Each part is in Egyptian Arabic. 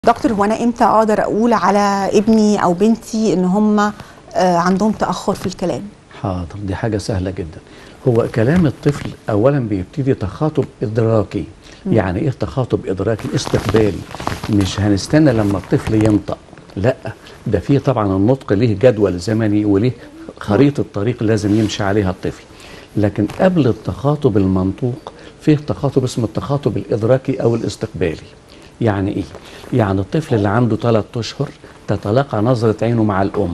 دكتور هو انا امتى اقدر اقول على ابني او بنتي ان هم آه، عندهم تاخر في الكلام حاضر دي حاجة سهلة جدا هو كلام الطفل أولا بيبتدي تخاطب إدراكي يعني إيه تخاطب إدراكي استقبالي مش هنستنى لما الطفل ينطق لا ده فيه طبعا النطق ليه جدول زمني وليه خريطة طريق لازم يمشي عليها الطفل لكن قبل التخاطب المنطوق فيه تخاطب اسمه التخاطب الإدراكي أو الاستقبالي يعني إيه؟ يعني الطفل اللي عنده ثلاث أشهر تتلاقى نظرة عينه مع الأم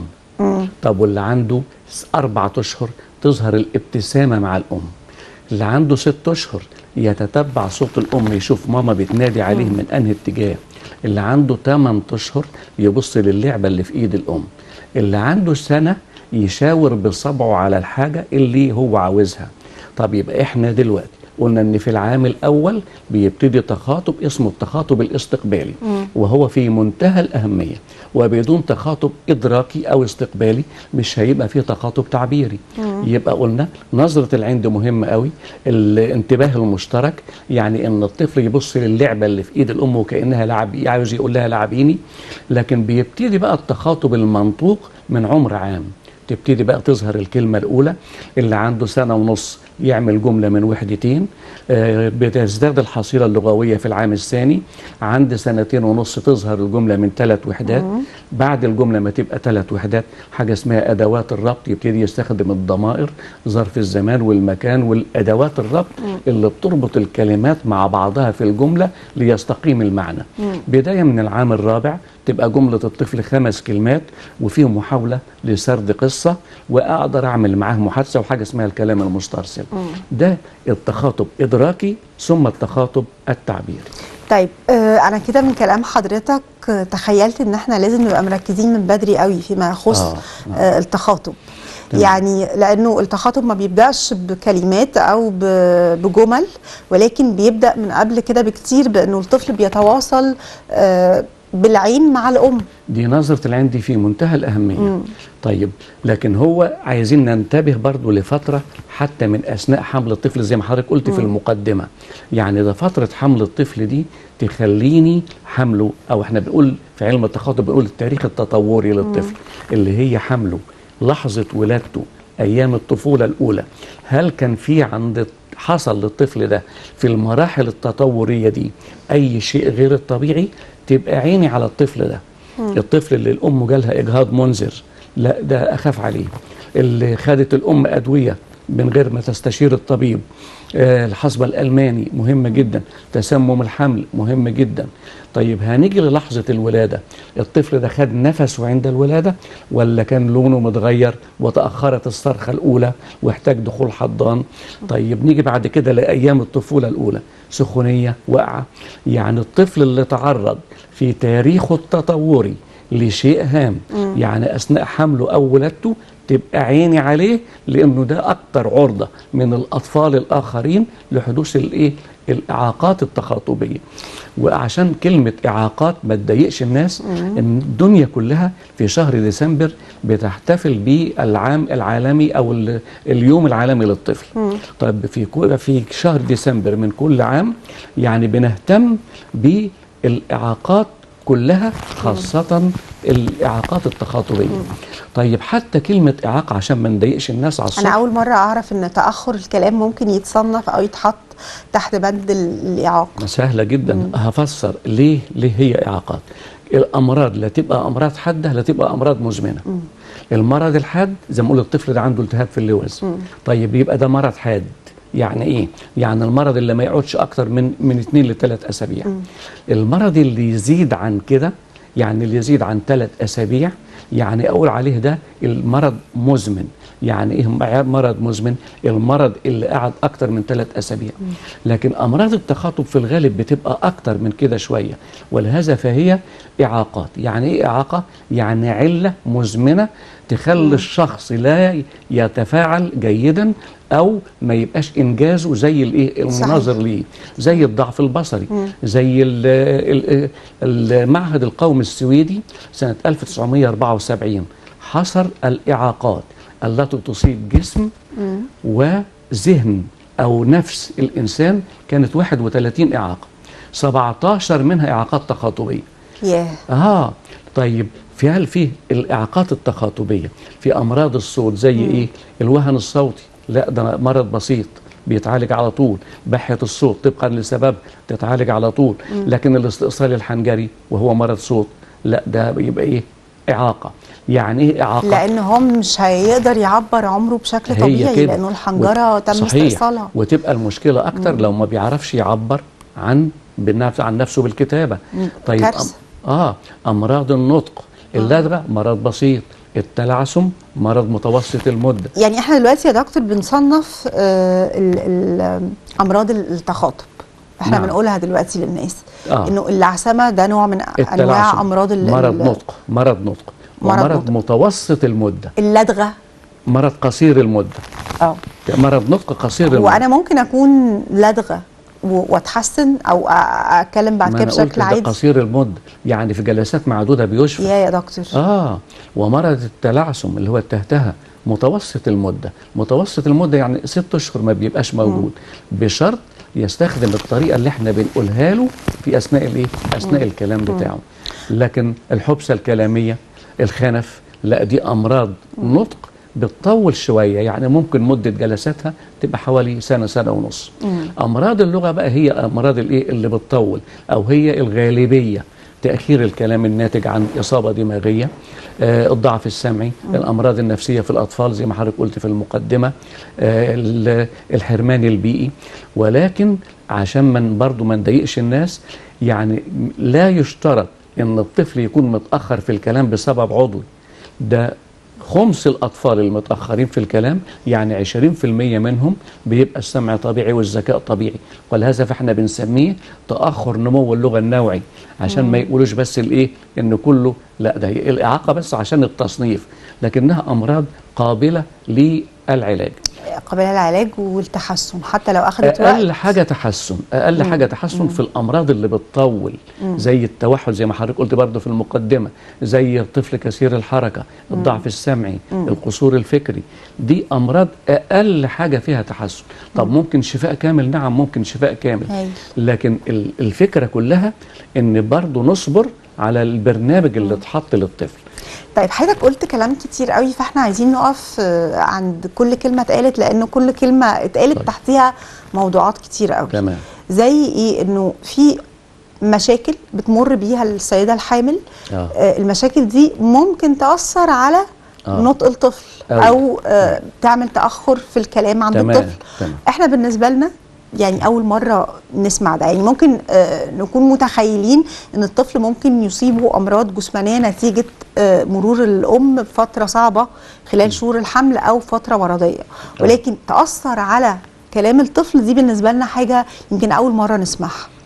طب واللي عنده س- أربعة أشهر تظهر الابتسامة مع الأم اللي عنده ست أشهر يتتبع صوت الأم يشوف ماما بتنادي عليه من أنهي اتجاه اللي عنده 8 أشهر يبص للعبة اللي في إيد الأم اللي عنده سنة يشاور بصبعه على الحاجة اللي هو عاوزها طب يبقى إحنا دلوقتي قلنا ان في العام الاول بيبتدي تخاطب اسمه التخاطب الاستقبالي وهو في منتهى الاهميه وبدون تخاطب ادراكي او استقبالي مش هيبقى فيه تخاطب تعبيري يبقى قلنا نظره العين دي مهمه قوي الانتباه المشترك يعني ان الطفل يبص للعبه اللي في ايد الام وكانها لعب عاوز يقول لها لعبيني لكن بيبتدي بقى التخاطب المنطوق من عمر عام تبتدي بقى تظهر الكلمة الأولى اللي عنده سنة ونص يعمل جملة من وحدتين آه، بتزداد الحصيلة اللغوية في العام الثاني عند سنتين ونص تظهر الجملة من ثلاث وحدات بعد الجملة ما تبقى ثلاث وحدات حاجة اسمها أدوات الربط يبتدي يستخدم الضمائر ظرف الزمان والمكان والأدوات الربط اللي بتربط الكلمات مع بعضها في الجملة ليستقيم المعنى بداية من العام الرابع تبقى جملة الطفل خمس كلمات وفيه محاولة لسرد قصة وأقدر أعمل معاه محادثة وحاجة اسمها الكلام المسترسل ده التخاطب إدراكي ثم التخاطب التعبيري طيب آه، انا كده من كلام حضرتك آه، تخيلت ان احنا لازم نبقى مركزين من بدري قوي فيما يخص آه، آه، التخاطب تمام. يعني لانه التخاطب ما بيبداش بكلمات او ب- بجمل ولكن بيبدا من قبل كده بكتير بانه الطفل بيتواصل آه، بالعين مع الام دي نظرة العين دي في منتهى الأهمية طيب لكن هو عايزين ننتبه برضو لفترة حتى من أثناء حمل الطفل زي ما حضرتك قلت في المقدمة يعني ده فترة حمل الطفل دي تخليني حمله أو احنا بنقول في علم التخاطب بنقول التاريخ التطوري للطفل اللي هي حمله لحظة ولادته أيام الطفولة الأولى هل كان في عند حصل للطفل ده في المراحل التطورية دي أي شيء غير الطبيعي تبقى عيني على الطفل ده الطفل اللي الأم جالها إجهاض منذر لا ده أخاف عليه اللي خدت الأم أدوية من غير ما تستشير الطبيب آه، الحصبة الألماني مهمة جدا تسمم الحمل مهم جدا طيب هنيجي للحظة الولادة الطفل ده خد نفسه عند الولادة ولا كان لونه متغير وتأخرت الصرخة الأولى واحتاج دخول حضان طيب نيجي بعد كده لأيام الطفولة الأولى سخونية وقعة يعني الطفل اللي تعرض في تاريخه التطوري لشيء هام يعني أثناء حمله أو ولادته تبقى عيني عليه لأنه ده أكتر عرضة من الأطفال الآخرين لحدوث الإيه الإعاقات التخاطبية وعشان كلمة إعاقات ما تضايقش الناس إن الدنيا كلها في شهر ديسمبر بتحتفل بالعام العالمي أو ال- اليوم العالمي للطفل طيب في كو- في شهر ديسمبر من كل عام يعني بنهتم بالإعاقات كلها خاصة الإعاقات التخاطبية طيب حتى كلمة إعاقة عشان ما نضايقش الناس على انا الصبح اول مره اعرف ان تاخر الكلام ممكن يتصنف او يتحط تحت بند ال- الاعاقه سهلة جدا هفسر ليه ليه هي إعاقات الأمراض لا تبقى أمراض حادة لا تبقى أمراض مزمنة المرض الحاد زي ما قلت الطفل ده عنده التهاب في اللوز طيب يبقى ده مرض حاد يعني ايه؟ يعني المرض اللي ما يقعدش اكتر من من اثنين لثلاث اسابيع. المرض اللي يزيد عن كده يعني اللي يزيد عن ثلاث اسابيع يعني اقول عليه ده المرض مزمن يعني ايه مرض مزمن المرض اللي قعد اكتر من ثلاث اسابيع لكن امراض التخاطب في الغالب بتبقى اكتر من كده شويه ولهذا فهي اعاقات يعني ايه اعاقه يعني عله مزمنه تخلي الشخص لا يتفاعل جيدا او ما يبقاش انجازه زي الايه المناظر ليه زي الضعف البصري زي ال ال المعهد القومي السويدي سنه 1974 حصر الاعاقات التي تصيب جسم وذهن او نفس الانسان كانت 31 اعاقه 17 منها اعاقات تخاطبيه ياه اه طيب في هل في الاعاقات التخاطبيه في امراض الصوت زي ايه الوهن الصوتي لا ده مرض بسيط بيتعالج على طول بحة الصوت طبقا لسبب تتعالج على طول لكن الاستئصال الحنجري وهو مرض صوت لا ده بيبقى ايه اعاقه يعني ايه اعاقه لان هو مش هيقدر يعبر عمره بشكل هي طبيعي كده. لانه الحنجره وت- تم صحيح. استئصالها وتبقى المشكله اكتر لو ما بيعرفش يعبر عن بالنفس عن نفسه بالكتابه طيب كارثة. اه امراض النطق اللدغه مرض بسيط التلعثم مرض متوسط المده يعني احنا دلوقتي يا دكتور بنصنف آه ال- ال- امراض التخاطب احنا نعم. بنقولها دلوقتي للناس آه. انه العسامه ده نوع من انواع التلعثم امراض ال- مرض ال- نطق مرض نطق مرض ومرض نطق. متوسط المده اللدغه مرض قصير المده اه مرض نطق قصير المده وانا ممكن اكون لدغه و- واتحسن او أ- اتكلم بعد ما كده أنا قلت بشكل ده عادي قصير المده يعني في جلسات معدوده بيشفى يا يا دكتور اه ومرض التلعثم اللي هو التهتهه متوسط المده متوسط المده يعني ست اشهر ما بيبقاش موجود بشرط يستخدم الطريقه اللي احنا بنقولها له في اثناء الايه اثناء الكلام بتاعه لكن الحبسه الكلاميه الخنف لا دي امراض نطق بتطول شويه يعني ممكن مده جلساتها تبقى حوالي سنه سنه ونص امراض اللغه بقى هي امراض الايه اللي بتطول او هي الغالبيه تأخير الكلام الناتج عن إصابة دماغية آه الضعف السمعي الأمراض النفسية في الأطفال زي ما حضرتك قلت في المقدمة آه ال- الحرمان البيئي ولكن عشان من برضو ما نضايقش الناس يعني لا يشترط ان الطفل يكون متاخر في الكلام بسبب عضوي ده خمس الأطفال المتأخرين في الكلام يعني 20% منهم بيبقى السمع طبيعي والذكاء طبيعي ولهذا فاحنا بنسميه تأخر نمو اللغة النوعي عشان ما يقولوش بس الإيه إن كله لا ده هي الإعاقة بس عشان التصنيف لكنها أمراض قابلة للعلاج قابله للعلاج والتحسن حتى لو اخذت اقل وقت حاجه تحسن اقل حاجه تحسن في الامراض اللي بتطول زي التوحد زي ما حضرتك قلت برضه في المقدمه زي الطفل كثير الحركه الضعف السمعي القصور الفكري دي امراض اقل حاجه فيها تحسن طب ممكن شفاء كامل نعم ممكن شفاء كامل هايل. لكن ال- الفكره كلها ان برضه نصبر على البرنامج اللي اتحط للطفل طيب حضرتك قلت كلام كتير قوي فاحنا عايزين نقف آه، عند كل كلمه اتقالت لانه كل كلمه اتقالت طيب. تحتيها موضوعات كتير قوي تمام زي ايه انه في مشاكل بتمر بيها السيده الحامل آه. آه، المشاكل دي ممكن تاثر على آه. نطق الطفل أوي. او آه، تعمل تاخر في الكلام عند تمام، الطفل تمام. احنا بالنسبه لنا يعني اول مره نسمع ده يعني ممكن آه، نكون متخيلين ان الطفل ممكن يصيبه امراض جسمانيه نتيجه آه، مرور الام بفتره صعبه خلال شهور الحمل او فتره مرضيه ولكن تاثر على كلام الطفل دي بالنسبه لنا حاجه يمكن اول مره نسمعها